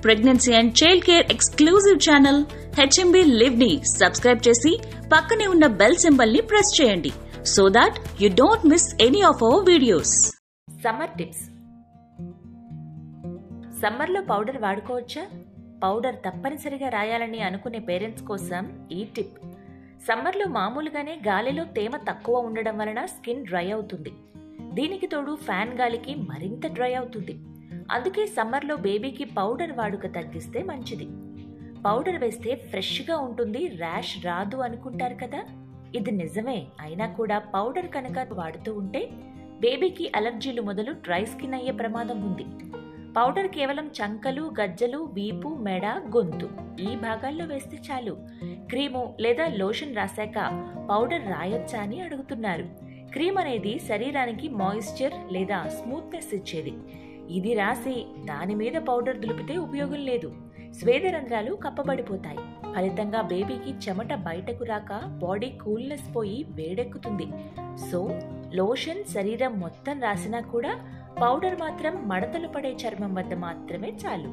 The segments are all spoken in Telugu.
pregnancy and child care exclusive channel HMB live ని సబ్స్క్రైబ్ చేసి పక్కనే ఉన్న బెల్ సింబల్ ని ప్రెస్ చేయండి so that you don't miss any of our videos summer tips సమ్మర్లో పౌడర్ వాడుకోవచ్చా పౌడర్ తప్పనిసరిగా రాయాలని అనుకునే పేరెంట్స్ కోసం ఈ టిప్ సమ్మర్లో మామూలుగానే గాలిలో తేమ తక్కువ ఉండడం వలన స్కిన్ డ్రై అవుతుంది దీనికి తోడు ఫ్యాన్ గాలికి మరింత డ్రై అవుతుంది అందుకే సమ్మర్లో బేబీకి పౌడర్ వాడుక తగ్గిస్తే మంచిది పౌడర్ వేస్తే ఫ్రెష్గా ఉంటుంది ర్యాష్ రాదు అనుకుంటారు కదా ఇది నిజమే అయినా కూడా పౌడర్ కనుక వాడుతూ ఉంటే బేబీకి అలర్జీలు మొదలు డ్రై స్కిన్ అయ్యే ప్రమాదం ఉంది పౌడర్ కేవలం చంకలు గజ్జలు వీపు మెడ గొంతు ఈ భాగాల్లో వేస్తే చాలు క్రీము లేదా లోషన్ రాశాక పౌడర్ రాయొచ్చా అని అడుగుతున్నారు క్రీమ్ అనేది శరీరానికి మాయిశ్చర్ లేదా స్మూత్నెస్ ఇచ్చేది ఇది రాసి దాని మీద పౌడర్ దులిపితే ఉపయోగం లేదు స్వేదరంధ్రాలు కప్పబడిపోతాయి ఫలితంగా బేబీకి చెమట బయటకు రాక బాడీ కూల్నెస్ పోయి వేడెక్కుతుంది సో లోషన్ శరీరం మొత్తం రాసినా కూడా పౌడర్ మాత్రం మడతలు పడే చర్మం వద్ద మాత్రమే చాలు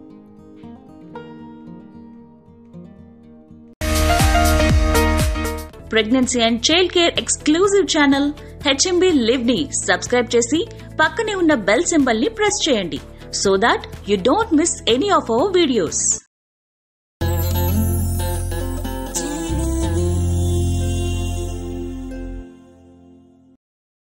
pregnancy and child care exclusive channel HMB live ని సబ్స్క్రైబ్ చేసి పక్కనే ఉన్న బెల్ సింబల్ ని ప్రెస్ చేయండి so that you don't miss any of our videos